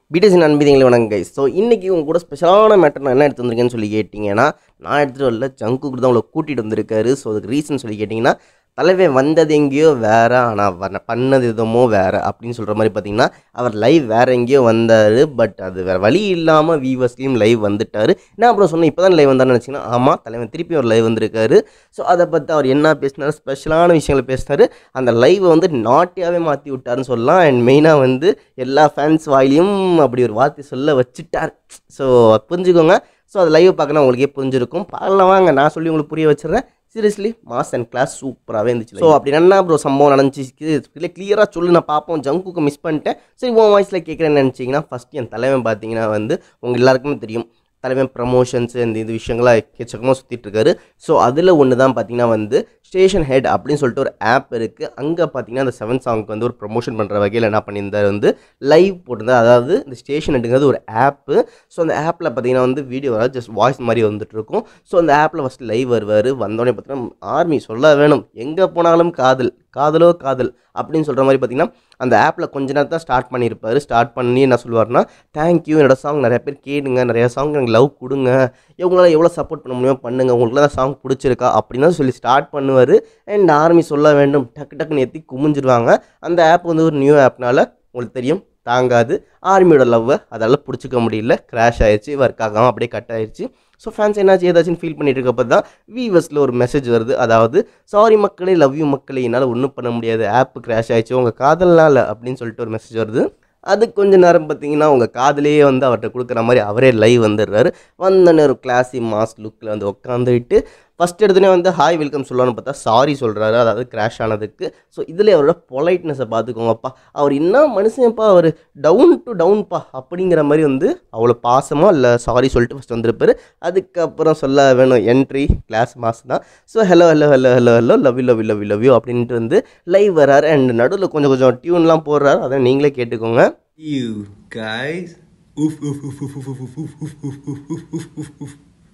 BDC நண்பதிகளை வணக்கம் guys so இன்றைக்கி உங்க கூட ஸ்பெஷலான மேட்டர் நான் என்ன எடுத்து வந்திருக்கேன்னு சொல்லி கேட்டிங்கன்னா நான் எடுத்துகிட்டு வரல ஜங்குக்கு தான் உங்களை கூட்டிகிட்டு வந்திருக்காரு ஸோ அதுக்கு ரீசன் சொல்லி கேட்டிங்கன்னா தலைவன் வந்தது எங்கேயோ வேறு ஆனால் வர பண்ணது எதுமோ வேறு அப்படின்னு சொல்கிற மாதிரி பார்த்தீங்கன்னா அவர் லைவ் வேறு எங்கேயோ வந்தார் பட் அது வேறு வழி இல்லாமல் வீவர்ஸ்லேயும் லைவ் வந்துட்டார் நான் அப்புறம் சொன்னேன் இப்போ தான் லைவ் வந்தான்னு நினச்சிங்கன்னா ஆமாம் தலைவன் திருப்பி ஒரு லைவ் வந்திருக்காரு ஸோ அதை பற்றி அவர் என்ன பேசினார் ஸ்பெஷலான விஷயங்களை பேசினார் அந்த லைவை வந்து நாட்டியாகவே மாற்றி விட்டாருன்னு சொல்லலாம் அண்ட் மெயினாக வந்து எல்லா ஃபேன்ஸ் வாயிலையும் அப்படி ஒரு வார்த்தை சொல்ல வச்சுட்டார் ஸோ புரிஞ்சுக்கோங்க ஸோ அது லைவ் பார்க்கணும் உங்களுக்கே புரிஞ்சிருக்கும் பார்க்கலாம் வாங்க நான் சொல்லி உங்களுக்கு புரிய வச்சிடுறேன் சீரியஸ்லி மாஸ் அண்ட் கிளாஸ் சூப்பராகவே இருந்துச்சு ஸோ அப்படி என்ன ப்ரோ சம்பவம் நடந்துச்சு இல்லை கிளியராக சொல்லு நான் பார்ப்போம் ஜங்குக்கு மிஸ் பண்ணிட்டேன் சரி உன் வாய்ஸில் கேட்குறேன்னு நினச்சிங்கன்னா ஃபஸ்ட் என் தலைவன் பார்த்தீங்கன்னா வந்து உங்கள் எல்லாருக்குமே தெரியும் தலைவன் ப்ரமோஷன்ஸ் இந்த இது விஷயங்களாக எக்கச்சக்கமாக சுற்றிட்டு இருக்காரு ஸோ அதில் ஒன்று தான் பார்த்தீங்கன்னா வந்து ஸ்டேஷன் ஹெட் அப்படின்னு சொல்லிட்டு ஒரு ஆப் இருக்குது அங்கே பார்த்தீங்கன்னா அந்த செவன் சாங்க்கு வந்து ஒரு ப்ரமோஷன் பண்ணுற வகையில் என்ன பண்ணியிருந்தார் வந்து லைவ் போட்டிருந்தார் அதாவது இந்த ஸ்டேஷன் ஹெட்டுங்கிறது ஒரு ஆப்பு ஸோ அந்த ஆப்பில் பார்த்தீங்கன்னா வந்து வீடியோ வராது ஜஸ்ட் வாய்ஸ் மாதிரி வந்துட்டு இருக்கும் ஸோ அந்த ஆப்பில் ஃபஸ்ட்டு லைவ் வருவார் வந்தோடனே பார்த்தீங்கன்னா ஆர்மி சொல்ல வேணும் எங்கே போனாலும் காதல் காதலோ காதல் அப்படின்னு சொல்கிற மாதிரி பார்த்தீங்கன்னா அந்த ஆப்பில் கொஞ்ச நேரம் தான் ஸ்டார்ட் பண்ணியிருப்பார் ஸ்டார்ட் பண்ணி என்ன சொல்லுவார்னா தேங்க்யூ என்னோட சாங் நிறைய பேர் கேடுங்க நிறைய சாங் எனக்கு லவ் கொடுங்க இவங்களால எவ்வளோ சப்போர்ட் பண்ண முடியுமோ பண்ணுங்க உங்களுக்கு தான் சாங் பிடிச்சிருக்கா அப்படின்னு சொல்லி ஸ்டார்ட் பண்ணுவார் அண்ட் ஆர்மி சொல்ல வேண்டும் டக்கு டக்குன்னு ஏற்றி குமிஞ்சிருவாங்க அந்த ஆப் வந்து ஒரு நியூ ஆப்னால உங்களுக்கு தெரியும் தாங்காது ஆர்மியோட லவ்வை அதால் பிடிச்சிக்க முடியல கிராஷ் ஆயிடுச்சு ஒர்க் ஆகாமல் அப்படியே கட் ஆயிடுச்சு ஸோ ஃபேன்ஸ் என்னாச்சு ஏதாச்சும் ஃபீல் பண்ணிட்டு இருக்கப்போ தான் வீவர்ஸில் ஒரு மெசேஜ் வருது அதாவது சாரி மக்களே லவ் யூ மக்களே என்னால் ஒன்றும் பண்ண முடியாது ஆப் கிராஷ் ஆயிடுச்சு உங்கள் காதல்னால அப்படின்னு சொல்லிட்டு ஒரு மெசேஜ் வருது அது கொஞ்ச நேரம் பார்த்தீங்கன்னா உங்கள் காதலையே வந்து அவர்கிட்ட கொடுக்குற மாதிரி அவரே லைவ் வந்துடுறாரு வந்தோடனே ஒரு கிளாஸி மாஸ் லுக்கில் வந்து உட்காந்துட்டு ஃபஸ்ட் எடுத்தோடனே வந்து ஹாய் வெல்கம் சொல்லலாம்னு பார்த்தா சாரி சொல்கிறாரு அதாவது கிராஷ் ஆனதுக்கு ஸோ இதில் அவரோட பொலைட்னஸை பார்த்துக்கோங்கப்பா அவர் என்ன மனுஷன்ப்பா அவர் டவுன் டு டவுன்ப்பா அப்படிங்கிற மாதிரி வந்து அவ்வளோ பாசமாக இல்லை சாரி சொல்லிட்டு ஃபஸ்ட் வந்திருப்பாரு அதுக்கப்புறம் சொல்ல வேணும் என்ட்ரி கிளாஸ் மாஸ் தான் so hello hello hello hello hello love you love you love you love you அப்படின்ட்டு வந்து லைவ் வராரு அண்ட் நடுவில் கொஞ்சம் கொஞ்சம் டியூன்லாம் போடுறாரு அதை நீங்களே கேட்டுக்கோங்க You guys. Oof, oof, oof, oof, oof, oof, oof, oof, oof, oof, oof, oof, oof, oof.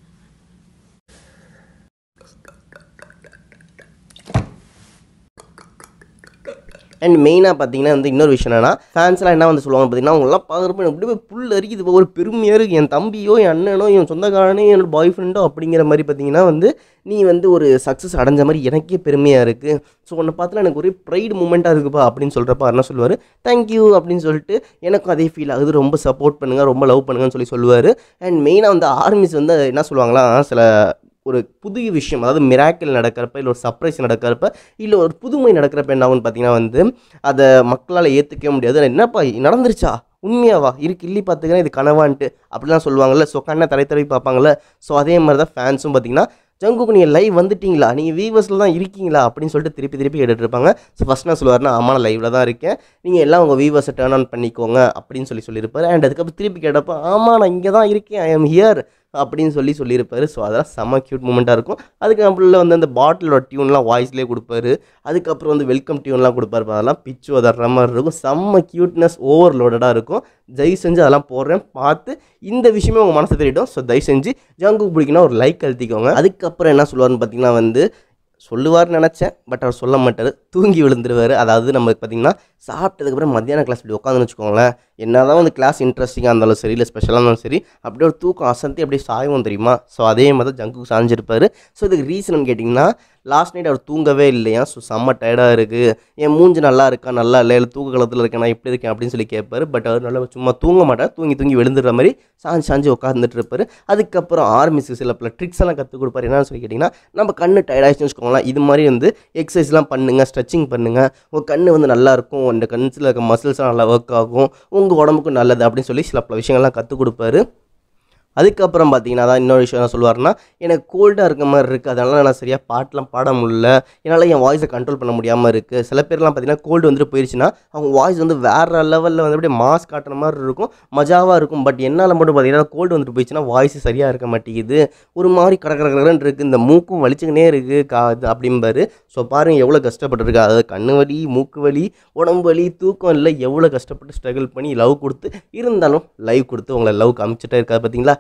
And மெயினாக பார்த்தீங்கன்னா வந்து இன்னொரு விஷயம் என்னன்னா ஃபேன்ஸ்லாம் என்ன வந்து சொல்லுவாங்க பார்த்தீங்கன்னா அவங்களாம் பார்க்குறப்ப எனக்கு அப்படியே புல் அரிக்குது இப்போ ஒரு பெருமையாக இருக்குது என் தம்பியோ என் அண்ணனோ என் சொந்தக்காரனோ என்னோட பாய் ஃப்ரெண்டோ அப்படிங்கிற மாதிரி பார்த்தீங்கன்னா வந்து நீ வந்து ஒரு சக்ஸஸ் அடைஞ்ச மாதிரி எனக்கே பெருமையாக இருக்குது ஸோ உன்னை பார்த்துல எனக்கு ஒரே ப்ரைடு மூமெண்ட்டாக இருக்குப்பா அப்படின்னு சொல்கிறப்ப என்ன சொல்லுவார் தேங்க்யூ அப்படின்னு சொல்லிட்டு எனக்கும் அதே ஃபீல் ஆகுது ரொம்ப சப்போர்ட் பண்ணுங்கள் ரொம்ப லவ் பண்ணுங்கன்னு சொல்லி சொல்லுவார் அண்ட் மெயினாக வந்து ஆர்மிஸ் வந்து என்ன சொல்லுவாங்களா சில ஒரு புதிய விஷயம் அதாவது மிராக்கிள் நடக்கிறப்ப இல்லை ஒரு சர்ப்ரைஸ் நடக்கிறப்ப இல்லை ஒரு புதுமை நடக்கிறப்ப என்ன ஆகும்னு பார்த்தீங்கன்னா வந்து அதை மக்களால் ஏற்றுக்கவே முடியாது என்னப்பா நடந்துருச்சா உண்மையாவா இருக்கு இல்லி பார்த்துக்கிறேன் இது கனவான்ட்டு அப்படிலாம் சொல்லுவாங்கல்ல ஸோ கண்ணை தலை தடவி பார்ப்பாங்கல்ல ஸோ அதே மாதிரி தான் ஃபேன்ஸும் பார்த்தீங்கன்னா ஜங்குக்கு நீங்கள் லைவ் வந்துட்டீங்களா நீங்கள் வீவர்ஸில் தான் இருக்கீங்களா அப்படின்னு சொல்லிட்டு திருப்பி திருப்பி கேட்டுட்டு இருப்பாங்க ஸோ ஃபஸ்ட் நான் சொல்லுவார்னா ஆமா நான் லைவில் தான் இருக்கேன் நீங்கள் எல்லாம் உங்கள் வீவர்ஸை டேர்ன் ஆன் பண்ணிக்கோங்க அப்படின்னு சொல்லி சொல்லியிருப்பாரு அண்ட் அதுக்கப்புறம் திருப்பி கேட்டப்போ ஆமாம் நான் இங்கே தான் இருக்கேன் ஐ எம் ஹியர் அப்படின்னு சொல்லி சொல்லியிருப்பாரு ஸோ அதெல்லாம் செம்ம க்யூட் மூமெண்ட்டாக இருக்கும் அதுக்கப்புறம் வந்து அந்த பாட்டிலோட டியூன்லாம் வாய்ஸ்லேயே கொடுப்பாரு அதுக்கப்புறம் வந்து வெல்கம் டியூன்லாம் கொடுப்பாரு அதெல்லாம் பிச்சு அதற மாதிரி இருக்கும் செம்ம க்யூட்னஸ் ஓவர்லோடடாக இருக்கும் தயவு செஞ்சு அதெல்லாம் போடுறேன் பார்த்து இந்த விஷயமே உங்கள் மனசு தெரியிடும் ஸோ தயவு செஞ்சு ஜங்குக்கு பிடிக்குன்னா ஒரு லைக் அழுத்திக்கோங்க அதுக்கப்புறம் என்ன சொல்லுவாருன்னு பார்த்தீங்கன்னா வந்து சொல்லுவார்னு நினச்சேன் பட் அவர் சொல்ல மாட்டார் தூங்கி விழுந்துருவார் அதாவது நம்ம பார்த்தீங்கன்னா சாப்பிட்டதுக்கப்புறம் மத்தியான கிளாஸ் இப்படி உட்காந்துன்னு வச்சுக்கோங்களேன் என்ன தான் வந்து கிளாஸ் இன்ட்ரெஸ்டிங்காக இருந்தாலும் சரி இல்லை ஸ்பெஷலாக இருந்தாலும் சரி அப்படியே ஒரு தூக்கம் அசந்தி அப்படியே சாய்வோம் தெரியுமா ஸோ அதே மாதிரி தான் ஜங்குக்கு சாஞ்சிருப்பார் ஸோ இதுக்கு ரீசன் கேட்டிங்கன்னா லாஸ்ட் நைட் அவர் தூங்கவே இல்லையா ஸோ செம்ம டயர்டாக இருக்குது என் மூஞ்சி நல்லா இருக்கா நல்லா இல்லை இல்லை தூக்க காலத்தில் இருக்கேன் நான் இப்படி இருக்கேன் அப்படின்னு சொல்லி கேட்பாரு பட் அவர் நல்லா சும்மா தூங்க மாட்டார் தூங்கி தூங்கி விழுந்துடுற மாதிரி சாஞ்சு சாஞ்சு உட்காந்துட்டு இருப்பார் அதுக்கப்புறம் ஆர்மிஸுக்கு சில பல ட்ரிக்ஸ் எல்லாம் கற்றுக் கொடுப்பாரு என்னன்னு சொல்லி கேட்டிங்கன்னா நம்ம கண்ணு டயர்டாகிடுச்சுன்னு வச்சுக்கோங்களேன் இது மாதிரி வந்து எக்ஸசைஸ்லாம் பண்ணுங்கள் ஸ்ட்ரெச்சிங் பண்ணுங்கள் உங்கள் கண்ணு வந்து நல்லா இருக்கும் அந்த கண்ணில் இருக்க மசில்ஸ்லாம் நல்லா ஒர்க் ஆகும் உங்கள் உடம்புக்கும் நல்லது அப்படின்னு சொல்லி சில பல விஷயங்கள்லாம் கற்றுக் கொடுப்பாரு அதுக்கப்புறம் பார்த்தீங்கன்னா தான் இன்னொரு விஷயம் என்ன சொல்லுவார்னா எனக்கு கோல்டாக இருக்க மாதிரி இருக்குது அதனால நான் சரியாக பாட்டெலாம் பாட முடியல என்னால் என் வாய்ஸை கண்ட்ரோல் பண்ண முடியாமல் இருக்குது சில பேர்லாம் பார்த்தீங்கன்னா கோல்டு வந்துட்டு போயிடுச்சுன்னா அவங்க வாய்ஸ் வந்து வேறு லெவலில் வந்து அப்படியே மாஸ் காட்டுற மாதிரி இருக்கும் மஜாவாக இருக்கும் பட் என்னால் மட்டும் பார்த்தீங்கன்னா கோல்டு வந்துட்டு போயிடுச்சுன்னா வாய்ஸ் சரியாக இருக்க மாட்டேங்குது ஒரு மாதிரி கடை கடை கடன்னு இருக்குது இந்த மூக்கும் வலிச்சுக்கினே இருக்குது கா இது அப்படிம்பாரு ஸோ பாருங்கள் எவ்வளோ கஷ்டப்பட்டுருக்கு அதாவது கண்ணு வலி மூக்கு வலி உடம்பு வலி தூக்கம் இல்லை எவ்வளோ கஷ்டப்பட்டு ஸ்ட்ரகிள் பண்ணி லவ் கொடுத்து இருந்தாலும் லைவ் கொடுத்து உங்களை லவ் காமிச்சிட்டே இருக்காது பார்த்தீங்களா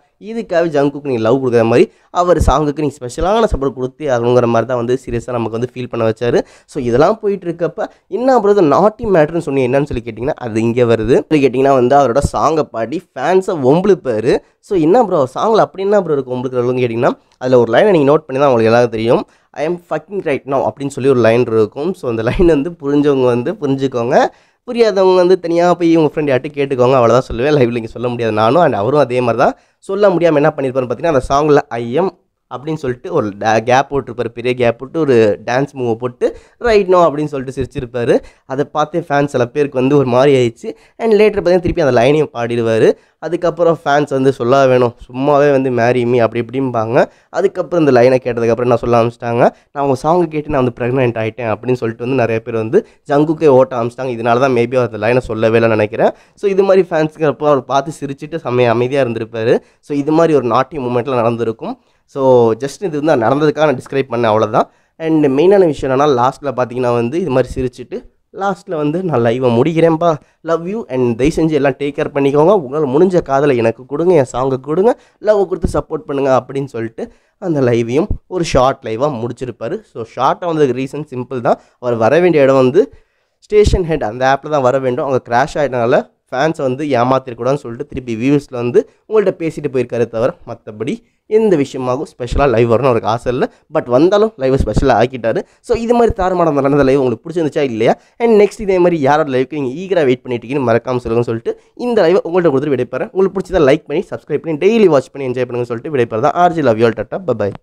இதுக்காகவே ஜங்குக்கு நீங்கள் லவ் கொடுக்குற மாதிரி அவர் சாங்குக்கு நீங்கள் ஸ்பெஷலான சப்போர்ட் கொடுத்தே ஆகணுங்கிற மாதிரி தான் வந்து சீரியஸாக நமக்கு வந்து ஃபீல் பண்ண வச்சாரு ஸோ இதெல்லாம் போயிட்டு இருக்கப்ப என்ன அப்புறம் நாட்டி மேட்ருன்னு சொன்னி என்னன்னு சொல்லி கேட்டிங்கன்னா அது இங்கே வருது சொல்லி கேட்டிங்கன்னா வந்து அவரோட சாங்கை பாடி ஃபேன்ஸை ஒம்புழுப்பாரு ஸோ என்ன ப்ரோ சாங்கில் அப்படி என்ன ப்ரோ இருக்கும் ஒம்புழுக்கிற அளவுக்கு கேட்டிங்கன்னா அதில் ஒரு லைனை நீங்கள் நோட் பண்ணி தான் உங்களுக்கு எல்லாரும் தெரியும் I'm fucking right no அப்படின்னு சொல்லி ஒரு லைன் இருக்கும் ஸோ அந்த லைன் வந்து புரிஞ்சவங்க வந்து புரிஞ்சுக்கோங்க புரியாதவங்க வந்து தனியாக போய் உங்கள் ஃப்ரெண்ட் யார்ட்டு கேட்டுக்கோங்க அவ்வளோதான் சொல்லுவேன் லைவ்ல இங்கே சொல்ல முடியாது நானும் அண்ட் அவரும் அதே மாதிரி தான் சொல்ல முடியாமல் என்ன பண்ணியிருப்பாருன்னு பார்த்தீங்கன்னா அந்த சாங்கில் ஐஎம் அப்படின்னு சொல்லிட்டு ஒரு கேப் போட்டிருப்பாரு பெரிய கேப் போட்டு ஒரு டான்ஸ் மூவை போட்டு ரைட் நோ அப்படின்னு சொல்லிட்டு சிரிச்சிருப்பாரு அதை பார்த்தே ஃபேன்ஸ் சில பேருக்கு வந்து ஒரு மாதிரி ஆயிடுச்சு அண்ட் லேட்டர் பார்த்தீங்கன்னா திருப்பி அந்த லைனையும் பாடிடுவார் அதுக்கப்புறம் ஃபேன்ஸ் வந்து சொல்ல வேணும் சும்மாவே வந்து மேரி மீ அப்படி இப்படிம்பாங்க அதுக்கப்புறம் இந்த லைனை கேட்டதுக்கப்புறம் என்ன சொல்ல ஆரம்பிச்சிட்டாங்க நான் உங்கள் சாங்கை கேட்டு நான் வந்து ப்ரெக்னென்ட் ஆகிட்டேன் அப்படின்னு சொல்லிட்டு வந்து நிறைய பேர் வந்து ஜங்குக்கே ஓட்ட ஆரம்பிச்சிட்டாங்க இதனால தான் மேபி அந்த லைனை சொல்லவே இல்லைன்னு நினைக்கிறேன் ஸோ இது மாதிரி ஃபேன்ஸுக்கு அப்போ அவர் பார்த்து சிரிச்சிட்டு செம்மைய அமைதியாக இருந்திருப்பாரு ஸோ இது மாதிரி ஒரு நாட்டிய மூமெண்ட்டில் நடந்திருக்கும் ஸோ ஜஸ்ட் இது வந்து நடந்ததுக்காக நான் டிஸ்கிரைப் பண்ணேன் அவ்வளோதான் அண்ட் மெயினான விஷயம் என்னன்னா லாஸ்ட்டில் பார்த்தீங்கன்னா வந்து இது மாதிரி சிரிச்சிட்டு லாஸ்ட்டில் வந்து நான் லைவை முடிக்கிறேன்ப்பா லவ் யூ அண்ட் தயவு செஞ்சு எல்லாம் டேக் கேர் பண்ணிக்கோங்க உங்களால் முடிஞ்ச காதலை எனக்கு கொடுங்க என் சாங்கை கொடுங்க லவ் கொடுத்து சப்போர்ட் பண்ணுங்க அப்படின்னு சொல்லிட்டு அந்த லைவையும் ஒரு ஷார்ட் லைவாக முடிச்சிருப்பாரு ஸோ ஷார்ட்டாக வந்ததுக்கு ரீசன் சிம்பிள் தான் அவர் வர வேண்டிய இடம் வந்து ஸ்டேஷன் ஹெட் அந்த ஆப்பில் தான் வர வேண்டும் அவங்க கிராஷ் ஆகிட்டனால ஃபேன்ஸை வந்து ஏமாத்திருக்கூடாதுன்னு சொல்லிட்டு திருப்பி வியூவர்ஸில் வந்து உங்கள்கிட்ட பேசிட்டு போயிருக்காரு தவிர மற்றபடி எந்த விஷயமாகவும் ஸ்பெஷலாக லைவ் வரணும் அவருக்கு ஆசை இல்லை பட் வந்தாலும் லைவை ஸ்பெஷலாக ஆக்கிட்டாரு ஸோ இது மாதிரி தாரமான நடந்த லைவ் உங்களுக்கு பிடிச்சிருந்துச்சா இல்லையா அண்ட் நெக்ஸ்ட் இதே மாதிரி யாரோட லைவுக்கு நீங்கள் ஈகராக வெயிட் பண்ணிட்டு இருக்கீங்கன்னு மறக்காம சொல்லுங்கன்னு சொல்லிட்டு இந்த லைவை உங்கள்கிட்ட கொடுத்துட்டு விடைப்பறேன் உங்களுக்கு பிடிச்சதை லைக் பண்ணி சப்ஸ்கிரைப் பண்ணி டெய்லி வாட்ச் பண்ணி என்ஜாய் பண்ணுங்கன்னு சொல்லிட்டு விடைப்பறதான் ஆர்ஜி லவ் யூல் டாட்டா பை